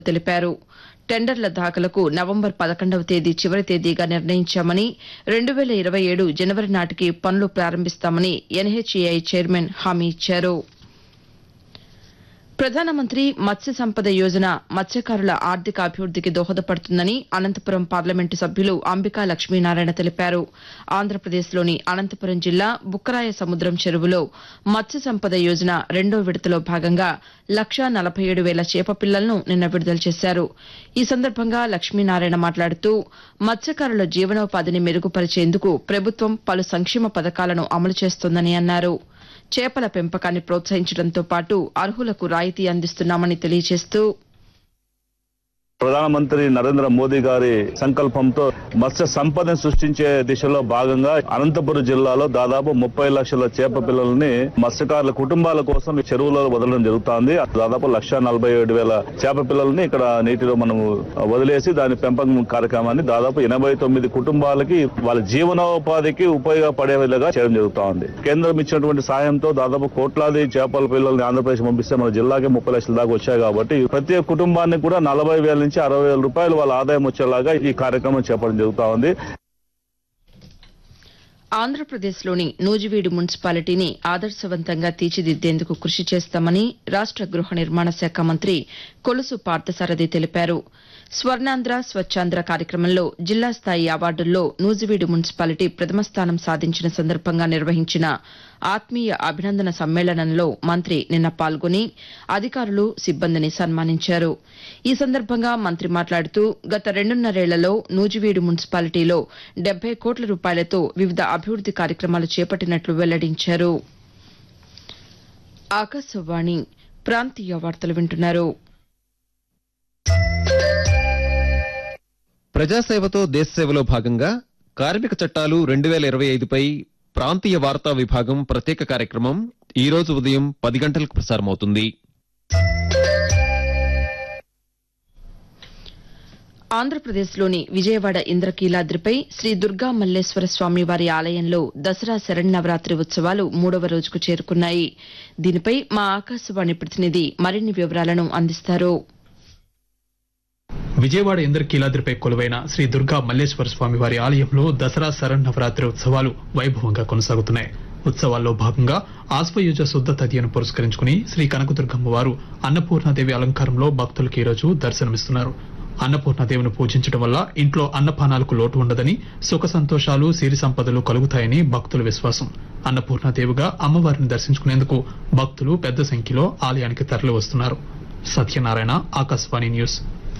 తెలిపారు టెండర్ల దాఖలకు నవంబర్ పదకొండవ తేదీ చివరి తేదీగా నిర్ణయించామని రెండు వేల ఇరవై ఏడు జనవరి నాటికి పనులు ప్రారంభిస్తామని ఎన్హెచ్ఏఐ చైర్మన్ హామీ ఇచ్చారు ప్రధానమంత్రి మత్స్య సంపద యోజన మత్స్యకారుల ఆర్థిక అభివృద్దికి దోహదపడుతుందని అనంతపురం పార్లమెంటు సభ్యులు అంబికా లక్ష్మీనారాయణ తెలిపారు ఆంధ్రప్రదేశ్లోని అనంతపురం జిల్లా బుక్కరాయ సముద్రం చెరువులో మత్స్య సంపద యోజన రెండో విడతలో భాగంగా లక్షా నలభై ఏడు వేల చేప పిల్లలను నిన్న విడుదల చేశారు ఈ సందర్భంగా లక్ష్మీనారాయణ మాట్లాడుతూ మత్స్యకారుల జీవనోపాధిని మెరుగుపరిచేందుకు ప్రభుత్వం పలు సంక్షేమ పథకాలను అమలు చేస్తోందని అన్నారు చేపల పెంపకాన్ని ప్రోత్సహించడంతో పాటు అర్హులకు రాయితీ అందిస్తున్నామని తెలియజేస్తూ ప్రధానమంత్రి నరేంద్ర మోదీ గారి సంకల్పంతో మత్స్య సంపదను సృష్టించే దిశలో భాగంగా అనంతపురం జిల్లాలో దాదాపు ముప్పై లక్షల చేప పిల్లల్ని మత్స్యకారుల కుటుంబాల కోసం ఈ చెరువులో వదలడం జరుగుతోంది దాదాపు లక్ష నలభై ఏడు వేల చేప పిల్లల్ని ఇక్కడ నీటిలో మనము వదిలేసి దాని పెంపకం కార్యక్రమాన్ని దాదాపు ఎనభై తొమ్మిది కుటుంబాలకి వాళ్ళ జీవనోపాధికి ఉపయోగపడే విధంగా చేయడం జరుగుతా ఉంది కేంద్రం ఇచ్చినటువంటి సాయంతో దాదాపు కోట్లాది చేపల పిల్లల్ని ఆంధ్రప్రదేశ్ పంపిస్తే మన జిల్లాకి ముప్పై లక్షల దాకా వచ్చాయి కాబట్టి ప్రతి ఒక్క కుటుంబాన్ని కూడా నలభై వేల నుంచి అరవై వేల రూపాయలు వాళ్ళ ఆదాయం వచ్చేలాగా ఈ కార్యక్రమం చేపట్టడం జరుగుతా ఉంది ఆంధ్రప్రదేశ్లోని నూజివీడు మున్సిపాలిటీని ఆదర్శవంతంగా తీర్చిదిద్దేందుకు కృషి చేస్తామని రాష్ట గృహ నిర్మాణ శాఖ మంత్రి కొలుసు పార్థసారథి తెలిపారు స్వర్ణాంధ్ర స్వచ్ఛాంధ్ర కార్యక్రమంలో జిల్లా స్థాయి అవార్డుల్లో నూజివీడు మున్సిపాలిటీ ప్రథమ స్థానం సాధించిన సందర్భంగా నిర్వహించిన ఆత్మీయ అభినందన సమ్మేళనంలో మంత్రి నిన్న పాల్గొని అధికారులు సిబ్బందిని సన్మానించారు ఈ సందర్భంగా మంత్రి మాట్లాడుతూ గత రెండున్నరేళ్లలో నూజివీడు మున్సిపాలిటీలో డెబ్బై కోట్ల రూపాయలతో వివిధ అభివృద్ది కార్యక్రమాలు చేపట్టినట్లు వెల్లడించారు ఆకాశవాణి ప్రాంతీయ వార్తలు వింటున్నారు ప్రజాసేవతో దేశసేవలో భాగంగా కార్మిక చట్టాలు రెండు వేల ఇరవై ఐదుపై ప్రాంతీయ వార్తా విభాగం ప్రత్యేక కార్యక్రమం ఈ రోజు ఉదయం పది గంటలకు ప్రసారమవుతుంది ఆంధ్రప్రదేశ్లోని విజయవాడ ఇంద్రకీలాద్రిపై శ్రీ దుర్గా మల్లేశ్వర స్వామి వారి ఆలయంలో దసరా శరణ్నవరాత్రి ఉత్సవాలు మూడవ రోజుకు చేరుకున్నాయి దీనిపై మా ఆకాశవాణి ప్రతినిధి మరిన్ని వివరాలను అందిస్తారు విజయవాడ ఇంద్రకీలాద్రిపై కొలువైన శ్రీ దుర్గా మల్లేశ్వర స్వామి వారి ఆలయంలో దసరా శరణవరాత్రి ఉత్సవాలు వైభవంగా కొనసాగుతున్నాయి ఉత్సవాల్లో భాగంగా ఆశ్వయుజ శుద్ధ తదియను పురస్కరించుకుని శ్రీ కనకదుర్గమ్మ వారు అన్నపూర్ణాదేవి అలంకారంలో భక్తులకు ఈ రోజు దర్శనమిస్తున్నారు అన్నపూర్ణాదేవిని పూజించడం వల్ల ఇంట్లో అన్నపానాలకు లోటు ఉండదని సుఖ సంతోషాలు సిరి సంపదలు కలుగుతాయని భక్తుల విశ్వాసం అన్నపూర్ణాదేవిగా అమ్మవారిని దర్శించుకునేందుకు భక్తులు పెద్ద సంఖ్యలో ఆలయానికి తరలి వస్తున్నారు సత్యనారాయణ ఆకాశవాణి న్యూస్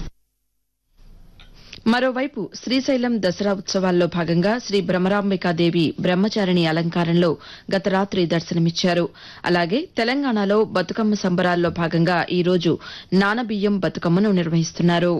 మరోవైపు శ్రీశైలం దసరా ఉత్సవాల్లో భాగంగా శ్రీ భ్రమరాంబికాదేవి బ్రహ్మచారిణి అలంకారంలో గత రాత్రి దర్శనమిచ్చారు అలాగే తెలంగాణలో బతుకమ్మ సంబరాల్లో భాగంగా ఈ రోజు నానబియ్యం బతుకమ్మను నిర్వహిస్తున్నారు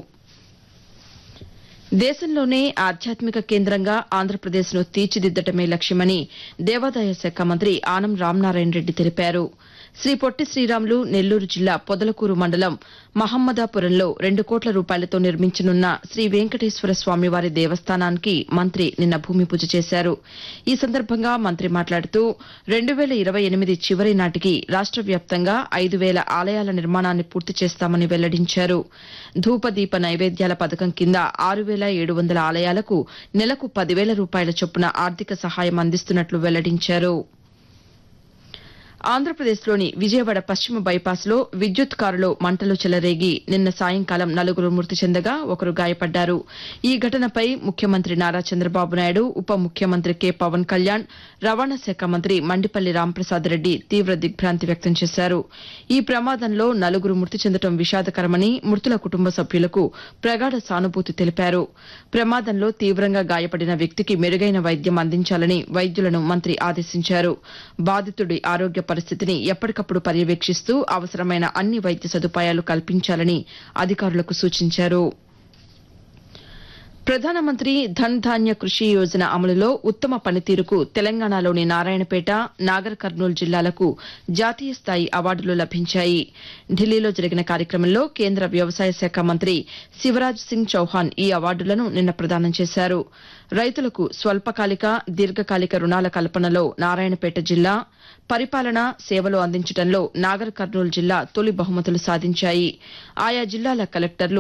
దేశంలోనే ఆధ్యాత్మిక కేంద్రంగా ఆంధ్రప్రదేశ్ను తీర్చిదిద్దటమే లక్ష్యమని దేవాదాయ శాఖ మంత్రి ఆనం రామనారాయణ రెడ్డి తెలిపారు శ్రీ పొట్టి శ్రీరాములు నెల్లూరు జిల్లా పొదలకూరు మండలం మహమ్మదాపురంలో రెండు కోట్ల రూపాయలతో నిర్మించనున్న శ్రీ వెంకటేశ్వర స్వామివారి దేవస్థానానికి మంత్రి నిన్న భూమి పూజ చేశారు ఈ సందర్భంగా మంత్రి మాట్లాడుతూ రెండు వేల ఇరవై ఎనిమిది చివరి నాటికి రాష్ట వ్యాప్తంగా ఐదు వేల ఆలయాల నిర్మాణాన్ని పూర్తి చేస్తామని వెల్లడించారు ధూపదీప నైవేద్యాల పథకం కింద ఆరు వేల ఏడు వందల ఆలయాలకు నెలకు పదివేల రూపాయల చొప్పున ఆర్థిక సహాయం అందిస్తున్నట్లు వెల్లడించారు ఆంధ్రప్రదేశ్లోని విజయవాడ పశ్చిమ బైపాస్లో విద్యుత్ కారులో మంటలు చెలరేగి నిన్న సాయంకాలం నలుగురు మృతి చెందగా ఒకరు గాయపడ్డారు ఈ ఘటనపై ముఖ్యమంత్రి నారా చంద్రబాబు నాయుడు ఉప ముఖ్యమంత్రి కె పవన్ కళ్యాణ్ రవాణా శాఖ మంత్రి మండిపల్లి రాంప్రసాద్ రెడ్డి తీవ్ర దిగ్భ్రాంతి వ్యక్తం చేశారు ఈ ప్రమాదంలో నలుగురు మృతి చెందడం విషాదకరమని మృతుల కుటుంబ సభ్యులకు ప్రగాఢ సానుభూతి తెలిపారు ప్రమాదంలో తీవ్రంగా గాయపడిన వ్యక్తికి మెరుగైన వైద్యం అందించాలని వైద్యులను మంత్రి ఆదేశించారు బాధితుడి ఆరోగ్య పరిస్థితిని ఎప్పటికప్పుడు పర్యవేక్షిస్తూ అవసరమైన అన్ని వైద్య సదుపాయాలు కల్పించాలని అధికారులకు సూచించారు ప్రధానమంత్రి ధన్ ధాన్య కృషి యోజన అమలులో ఉత్తమ పనితీరుకు తెలంగాణలోని నారాయణపేట నాగర్ కర్నూలు జిల్లాలకు జాతీయ స్థాయి అవార్డులు లభించాయి ఢిల్లీలో జరిగిన కార్యక్రమంలో కేంద్ర వ్యవసాయ శాఖ మంత్రి శివరాజ్ సింగ్ చౌహాన్ ఈ అవార్డులను నిన్న ప్రదానం చేశారు రైతులకు స్వల్పకాలిక దీర్ఘకాలిక రుణాల కల్పనలో నారాయణపేట జిల్లా పరిపాలన సేవలు అందించడంలో నాగర్ కర్నూలు జిల్లా తొలి బహుమతులు సాధించాయి ఆయా జిల్లాల కలెక్టర్లు